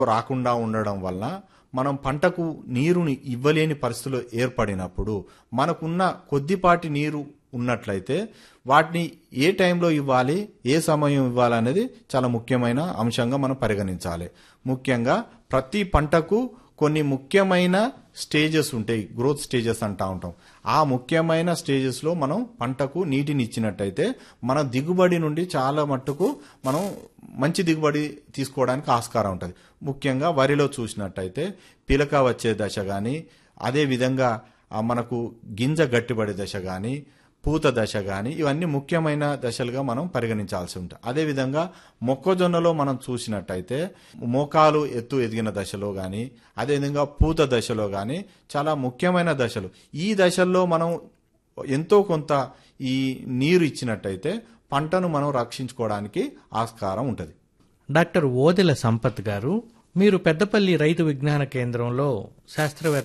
రాకుండా ఉండడం వల్ల మనం పంటకు నీరుని ఇవ్వలేని పరిస్థితులు ఏర్పడినప్పుడు మనకున్న కొద్దిపాటి నీరు ఉన్నట్లయితే వాటిని ఏ టైంలో ఇవ్వాలి ఏ సమయం ఇవ్వాలి అనేది చాలా ముఖ్యమైన అంశంగా మనం పరిగణించాలి ముఖ్యంగా ప్రతి పంటకు కొన్ని ముఖ్యమైన స్టేజెస్ ఉంటాయి గ్రోత్ స్టేజెస్ అంటా ఉంటాం ఆ ముఖ్యమైన స్టేజెస్లో మనం పంటకు నీటిని ఇచ్చినట్టయితే మన దిగుబడి నుండి చాలా మట్టుకు మనం మంచి దిగుబడి తీసుకోవడానికి ఆస్కారం ఉంటుంది ముఖ్యంగా వరిలో చూసినట్టయితే పిలక వచ్చే దశ కానీ అదేవిధంగా ఆ, మనకు గింజ గట్టిపడే దశ కానీ పూత దశ కానీ ఇవన్నీ ముఖ్యమైన దశలుగా మనం పరిగణించాల్సి ఉంటుంది అదేవిధంగా మొక్కజొన్నలో మనం చూసినట్టయితే మోకాలు ఎత్తు ఎదిగిన దశలో కానీ అదేవిధంగా పూత దశలో కానీ చాలా ముఖ్యమైన దశలు ఈ దశల్లో మనం ఎంతో కొంత ఈ నీరు ఇచ్చినట్టయితే పంటను మనం రక్షించుకోవడానికి ఆస్కారం ఉంటుంది డాక్టర్ ఓదెల సంపత్ గారు మీరు పెద్దపల్లి రైతు విజ్ఞాన కేంద్రంలో శాస్త్రవేత్త